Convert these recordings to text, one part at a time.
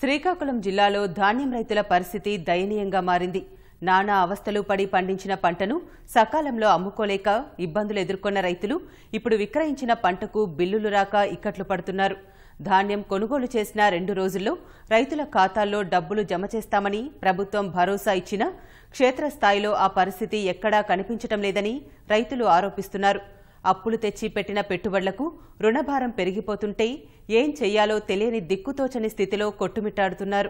శ్రీకాకుళం జిల్లాలో ధాన్యం రైతుల పరిస్థితి దయనీయంగా మారింది నానా అవస్థలు పడి పండించిన పంటను సకాలంలో అమ్ముకోలేక ఇబ్బందులు ఎదుర్కొన్న రైతులు ఇప్పుడు విక్రయించిన పంటకు బిల్లులు రాక ఇక్కట్లు పడుతున్నారు ధాన్యం కొనుగోలు చేసిన రెండు రోజుల్లో రైతుల ఖాతాల్లో డబ్బులు జమ చేస్తామని ప్రభుత్వం భరోసా ఇచ్చినా క్షేత్రస్థాయిలో ఆ పరిస్థితి ఎక్కడా కనిపించటం లేదని రైతులు ఆరోపిస్తున్నారు అప్పులు తెచ్చి పెట్టిన పెట్టుబడులకు రుణభారం పెరిగిపోతుంటే ఏం చెయ్యాలో తెలియని దిక్కుతోచని స్థితిలో కొట్టుమిట్టాడుతున్నారు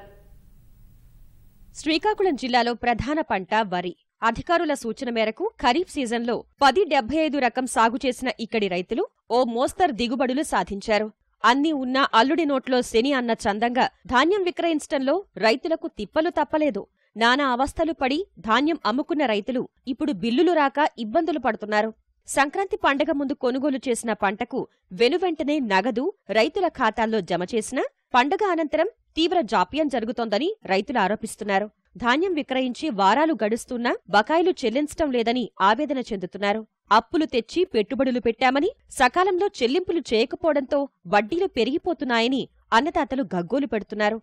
శ్రీకాకుళం జిల్లాలో ప్రధాన పంట వరి అధికారుల సూచన మేరకు ఖరీఫ్ సీజన్లో పది డెబ్బై ఐదు రకం సాగు చేసిన ఇక్కడి రైతులు ఓ మోస్తరు దిగుబడులు సాధించారు అన్నీ ఉన్నా అల్లుడి నోట్లో శని అన్న చందంగా ధాన్యం విక్రయించటంలో రైతులకు తిప్పలు తప్పలేదు నానా అవస్థలు పడి ధాన్యం అమ్ముకున్న రైతులు ఇప్పుడు బిల్లులు రాక ఇబ్బందులు పడుతున్నారు సంక్రాంతి పండగ ముందు కొనుగోలు చేసిన పంటకు వెనువెంటనే నగదు రైతుల ఖాతాల్లో జమ చేసినా పండగ అనంతరం తీవ్ర జాప్యం జరుగుతోందని రైతులు ఆరోపిస్తున్నారు ధాన్యం విక్రయించి వారాలు గడుస్తున్నా బకాయిలు చెల్లించటం లేదని ఆవేదన చెందుతున్నారు అప్పులు తెచ్చి పెట్టుబడులు పెట్టామని సకాలంలో చెల్లింపులు చేయకపోవడంతో వడ్డీలు పెరిగిపోతున్నాయని అన్నదాతలు గగ్గోలు పెడుతున్నారు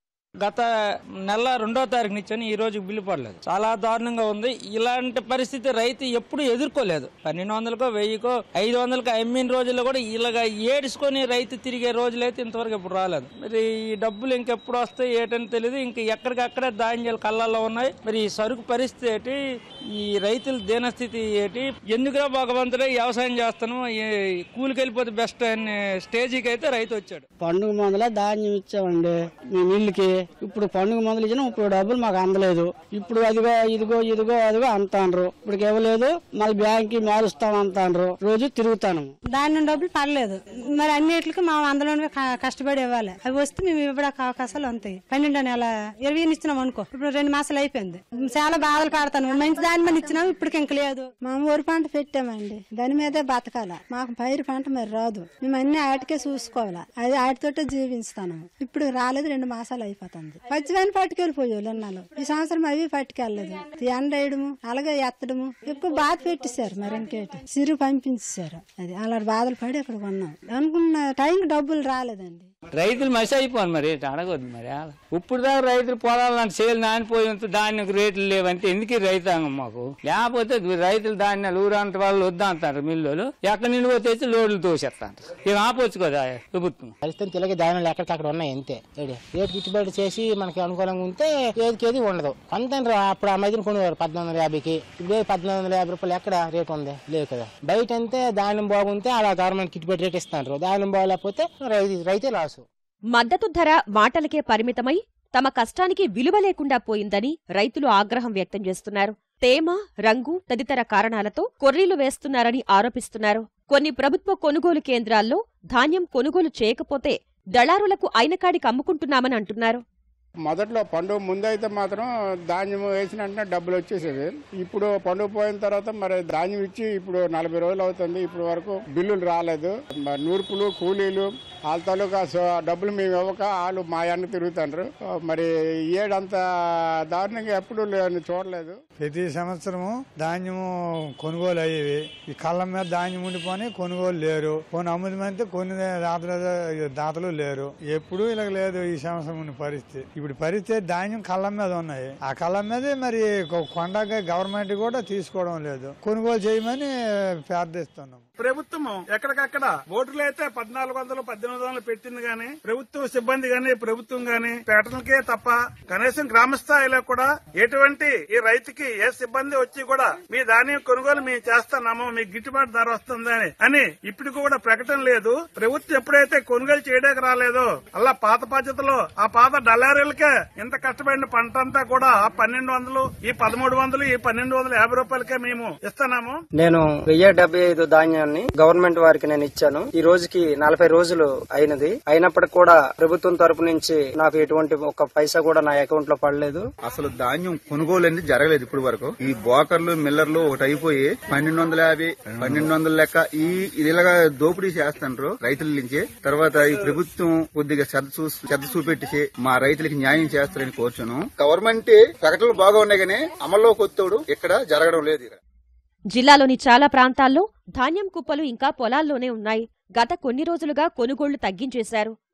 గత నెల రెండో తారీఖు నుంచి ఈ రోజు బిల్లు పడలేదు చాలా దారుణంగా ఉంది ఇలాంటి పరిస్థితి రైతు ఎప్పుడు ఎదుర్కోలేదు పన్నెండు వందలకో వెయ్యికో ఐదు వందలకో అమ్మిన రోజుల్లో కూడా ఇలాగ ఏడుచుకొని రైతు తిరిగే రోజులైతే ఇంతవరకు ఇప్పుడు రాలేదు మరి ఈ డబ్బులు ఇంకెప్పుడు వస్తాయి ఏంటని తెలియదు ఇంక ఎక్కడికక్కడే ధాన్యాలు కళ్ళల్లో ఉన్నాయి మరి ఈ సరుకు పరిస్థితి ఏంటి ఈ రైతుల దీనస్థితి ఏంటి ఎందుకురా భగవంతుడే వ్యవసాయం చేస్తాను ఈ కూలికి వెళ్ళిపోతే బెస్ట్ అనే స్టేజీకి అయితే రైతు వచ్చాడు పండుగ మందుల ధాన్యం ఇచ్చామండి మేము ఇల్లుకి ఇప్పుడు పండుగ మందులు ఇచ్చిన ఇప్పుడు డబ్బులు మాకు అందలేదు ఇప్పుడు అదిగో ఇదిగో ఇదిగో అదిగో అంటాండ్రు ఇప్పుడు ఇవ్వలేదు మళ్ళీ బ్యాంక్కి మారుస్తాం అంటాండ్రు రోజు తిరుగుతాను దాని డబ్బులు పడలేదు మరి అన్నిటికి మా అందులోనే క- కష్టపడి ఇవ్వాలి అవి వస్తే మేము ఇవ్వడానికి అవకాశాలు ఉంటాయి పన్నెండో నెల ఇరవై ఇచ్చినాం అనుకో ఇప్పుడు రెండు మాసాలు అయిపోయింది చాలా బాధలు పడతాను మంచి దాని మీద ఇచ్చినాం ఇప్పటికి ఇంక లేదు మేము వరి పంట పెట్టామండి దాని మీదే బతకాల మాకు పైరు పంట మరి రాదు మేము అన్ని ఆటికే చూసుకోవాలా అది ఆటితోటే జీవిస్తాను ఇప్పుడు రాలేదు రెండు మాసాలు అయిపోతుంది పచ్చివని పట్టుకెళ్ళిపోయావు ఎన్నాళ్ళు ఈ సంవత్సరం అవి పట్టుకెళ్ళలేదు ఎండ వేయడము అలాగే ఎత్తడము ఎక్కువ బాధ పెట్టేశారు మరి ఇంకేటి సిరు పంపించేశారు అది అలా బాధలు పడి అక్కడ కొన్నాం అనుకున్న టైంకి డబ్బులు రాలేదండి రైతులు మసి అయిపోను మరి ఇట్లా అడగొద్దు మరి ఇప్పుడు దాకా రైతులు పొలాలను సేలు నానిపోయేంత ధాన్యం రేట్లు లేవంటే ఎందుకు ఈ రైతాంగం మాకు లేకపోతే రైతులు ధాన్యాలు ఊరంట వాళ్ళు వద్దా అంటారు మిల్లులు ఎక్కడి నుండి పోతే లోడ్లు తోసేస్తారు ఇక ఆపొచ్చు కదా ప్రభుత్వం పరిస్థితి ఇలాగే ధాన్యాలు ఎక్కడికక్కడ ఉన్నాయి అంతే ఏడి. రేటు గిట్టుబాటు చేసి మనకి అనుకూలంగా ఉంటే ఏదికి ఏది ఉండదు కొంత అప్పుడు ఆ మధ్యన కొనేవారు పద్నాలుగు వందల యాభైకి ఇప్పుడు పద్నాలుగు వందల యాభై రూపాయలు ఎక్కడ రేట్ ఉంది లేవు కదా బయట అంతే ధాన్యం బాగుంటే అలా గవర్నమెంట్ గిట్టుబాటు రేట్ ఇస్తారు ధాన్యం బాగలేకపోతే రైతు రైతే లాసు మద్దతు ధర మాటలకే పరిమితమై తమ కష్టానికి విలువ లేకుండా పోయిందని రైతులు ఆగ్రహం వ్యక్తం చేస్తున్నారు తేమ రంగు తదితర కారణాలతో కొర్రీలు వేస్తున్నారని ఆరోపిస్తున్నారు కొన్ని ప్రభుత్వ కొనుగోలు కేంద్రాల్లో ధాన్యం కొనుగోలు చేయకపోతే దళారులకు అయినకాడికి అమ్ముకుంటున్నామని అంటున్నారు మొదట్లో పండుగ ముందైతే మాత్రం ధాన్యం వేసిన వెంటనే డబ్బులు వచ్చేసేవి ఇప్పుడు పండుగ పోయిన తర్వాత మరి ధాన్యం ఇచ్చి ఇప్పుడు నలభై రోజులు అవుతుంది ఇప్పుడు వరకు బిల్లులు రాలేదు మరి నూర్పులు కూలీలు వాళ్ళ తాలూకా సో- డబ్బులు మేము ఇవ్వక వాళ్ళు మా అన్న తిరుగుతుండ్రు మరి ఈ ఏడంతా దారుణంగా ఎప్పుడు లే- చూడలేదు ప్రతి సంవత్సరము ధాన్యము కొనుగోలు అయ్యేవి ఈ కళ్ళ మీద ధాన్యం ఉండిపోని కొనుగోలు లేరు కొన్ని అమ్ముదమంటే కొన్ని దాతలు దాతలు లేరు ఎప్పుడు ఇలా లేదు ఈ సంవత్సరం ఉన్న పరిస్థితి ఇప్పుడు పరిస్థితి ధాన్యం కళ్ళ మీద ఉన్నాయి ఆ కళ్ళ మీద మరి కొ- కొండగా గవర్నమెంట్ కూడా తీసుకోవడం లేదు కొనుగోలు చేయమని ప్రార్థిస్తున్నాం ప్రభుత్వం ఎక్కడికక్కడ ఓటులు అయితే పద్నాలుగు వందలు పద్దెనిమిది వందలు పెట్టింది గానీ ప్రభుత్వ సిబ్బంది గాని ప్రభుత్వం గాని పేటలకే తప్ప కనీసం గ్రామ స్థాయిలో కూడా ఎటువంటి ఈ రైతుకి ఏ సిబ్బంది వచ్చి కూడా మీ ధాన్యం కొనుగోలు మేము చేస్తున్నాము మీకు గిట్టుబాటు ధర వస్తుందని అని ఇప్పటికి కూడా ప్రకటన లేదు ప్రభుత్వం ఎప్పుడైతే కొనుగోలు చేయడానికి రాలేదో అలా పాత పద్ధతిలో ఆ పాత డలారీలకే ఇంత కష్టపడిన పంట అంతా కూడా ఆ పన్నెండు వందలు ఈ పదమూడు వందలు ఈ పన్నెండు వందల యాభై రూపాయలకే మేము ఇస్తున్నాము నేను వెయ్యి డెబ్బై ఐదు ధాన్యాన్ని గవర్నమెంట్ వారికి నేను ఇచ్చాను ఈ రోజుకి నలభై రోజులు అయినది అయినప్పటికీ కూడా ప్రభుత్వం తరపు నుంచి నాకు ఎటువంటి ఒక పైసా కూడా నా అకౌంట్ లో పడలేదు అసలు ధాన్యం కొనుగోలు అనేది జరగలేదు ఇప్పుడు వరకు ఈ బోకర్లు మిల్లర్లు ఒకటి అయిపోయి పన్నెండు వందల యాభై పన్నెండు వందల లెక్క ఈ ఇలాగా దోపిడీ చేస్తుండ్రు రైతుల నుంచి తర్వాత ఈ ప్రభుత్వం కొద్దిగా శ్రద్ధ చూ శ్రద్ధ చూపెట్టి మా రైతులకి న్యాయం చేస్తారని కోరుచును గవర్నమెంట్ ప్రకటనలు బాగా ఉన్నాయి కానీ అమల్లో కొత్తోడు ఇక్కడ జరగడం లేదు ఇక్కడ. జిల్లాలోని చాలా ప్రాంతాల్లో ధాన్యం కుప్పలు ఇంకా పొలాల్లోనే ఉన్నాయి గత కొన్ని రోజులుగా కొనుగోళ్లు తగ్గించేశారు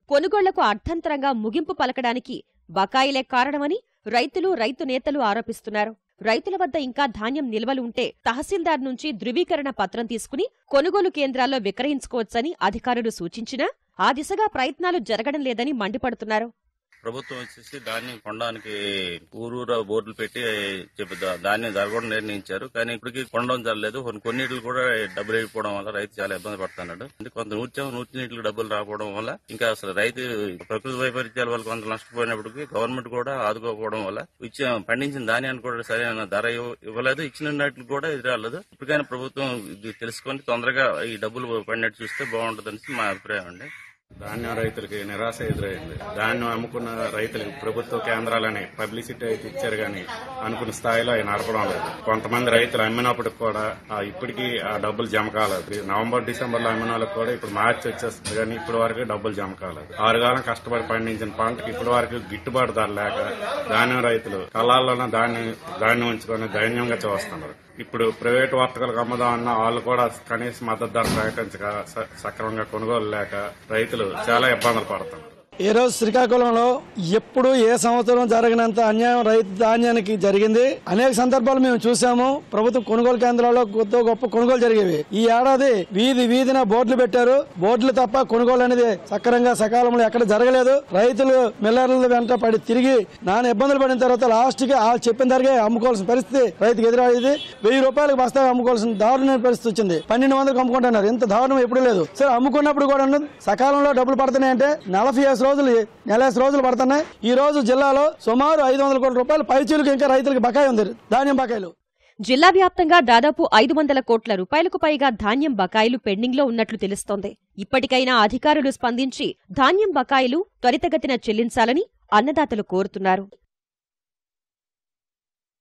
కొనుగోళ్లకు అర్థంతరంగా ముగింపు పలకడానికి బకాయిలే కారణమని రైతులు రైతు నేతలు ఆరోపిస్తున్నారు రైతుల వద్ద ఇంకా ధాన్యం నిల్వలు ఉంటే తహసీల్దార్ నుంచి ధృవీకరణ పత్రం తీసుకుని కొనుగోలు కేంద్రాల్లో విక్రయించుకోవచ్చని అధికారులు సూచించినా ఆ దిశగా ప్రయత్నాలు జరగడం లేదని మండిపడుతున్నారు ప్రభుత్వం వచ్చేసి ధాన్యం కొనడానికి ఊరూర బోర్డులు పెట్టి చెప్పి దా- ధాన్యం ధర కూడా నిర్ణయించారు కానీ ఇప్పటికీ కొనడం జరగలేదు కొన్ని కొన్నిటికి కూడా డబ్బులు అయిపోవడం వల్ల రైతు చాలా ఇబ్బంది పడుతున్నాడు అంటే కొంత నూర్చాం నూర్చి నీటికి డబ్బులు రాకపోవడం వల్ల ఇంకా అసలు రైతు ప్రకృతి వైపరీత్యాల వల్ల కొంత నష్టపోయినప్పటికీ గవర్నమెంట్ కూడా ఆదుకోకపోవడం వల్ల ఇచ్చిన పండించిన ధాన్యాన్ని కూడా సరైన ధర ఇవ్వ- ఇవ్వలేదు ఇచ్చిన నాటికి కూడా ఇది రాలేదు ఇప్పటికైనా ప్రభుత్వం ఇది తెలుసుకొని తొందరగా ఈ డబ్బులు పడినట్టు చూస్తే బాగుంటుందని మా అభిప్రాయం అండి ధాన్యం రైతులకి నిరాశ ఎదురైంది ధాన్యం అమ్ముకున్న రైతులకు ప్రభుత్వ కేంద్రాలని పబ్లిసిటీ అయితే ఇచ్చారు కానీ అనుకున్న స్థాయిలో అవి నడపడం లేదు కొంతమంది రైతులు అమ్మినప్పటికి కూడా ఆ ఇప్పటికీ ఆ డబ్బులు జమ కాలేదు నవంబర్ డిసెంబర్ లో అమ్మిన వాళ్ళకి కూడా ఇప్పుడు మార్చి వచ్చేస్తుంది కానీ ఇప్పటి వరకు డబ్బులు జమ కాలేదు ఆరుగాలం కష్టపడి పండించిన పంటకి ఇప్పటి వరకు గిట్టుబాటు ధర లేక ధాన్యం రైతులు కళాల్లోనే ధాన్యం ధాన్యం ఉంచుకొని ధైన్యంగా చూస్తున్నారు ఇప్పుడు ప్రైవేట్ వర్తకులకు అమ్ముదామన్న వాళ్ళు కూడా కనీస మద్దతు ధర ప్రకటించక స- సక్రమంగా కొనుగోలు లేక రైతులు చాలా ఇబ్బందులు పడుతున్నారు ఈ రోజు శ్రీకాకుళంలో ఎప్పుడు ఏ సంవత్సరం జరగనంత అన్యాయం రైతు ధాన్యానికి జరిగింది అనేక సందర్భాలు మేము చూసాము ప్రభుత్వ కొనుగోలు కేంద్రాల్లో కొత్త గొప్ప కొనుగోలు జరిగేవి ఈ ఏడాది వీధి వీధిన బోర్డులు పెట్టారు బోర్డులు తప్ప కొనుగోలు అనేది సక్రంగా సకాలంలో ఎక్కడ జరగలేదు రైతులు మిల్లర్ల వెంట పడి తిరిగి నాన్న ఇబ్బందులు పడిన తర్వాత లాస్ట్ కి వాళ్ళు చెప్పిన ధరకే అమ్ముకోవాల్సిన పరిస్థితి రైతుకి ఎదురయ్యేది వెయ్యి రూపాయలకు బస్తా అమ్ముకోవాల్సిన దారుణ పరిస్థితి వచ్చింది పన్నెండు వందలకు అమ్ముకుంటున్నారు ఇంత దారుణం ఎప్పుడు లేదు సరే అమ్ముకున్నప్పుడు కూడా సకాలంలో డబ్బులు పడుతున్నాయంటే నలభై ఐదు రోజులు నెలసి రోజులు పడుతున్నాయి ఈ రోజు జిల్లాలో సుమారు ఐదు వందల కోట్ల రూపాయలు పైచీలకు ఇంకా రైతులకు బకాయి ఉంది ధాన్యం బకాయిలు జిల్లా వ్యాప్తంగా దాదాపు ఐదు వందల కోట్ల రూపాయలకు పైగా ధాన్యం బకాయిలు పెండింగ్లో ఉన్నట్లు తెలుస్తోంది ఇప్పటికైనా అధికారులు స్పందించి ధాన్యం బకాయిలు త్వరితగతిన చెల్లించాలని అన్నదాతలు కోరుతున్నారు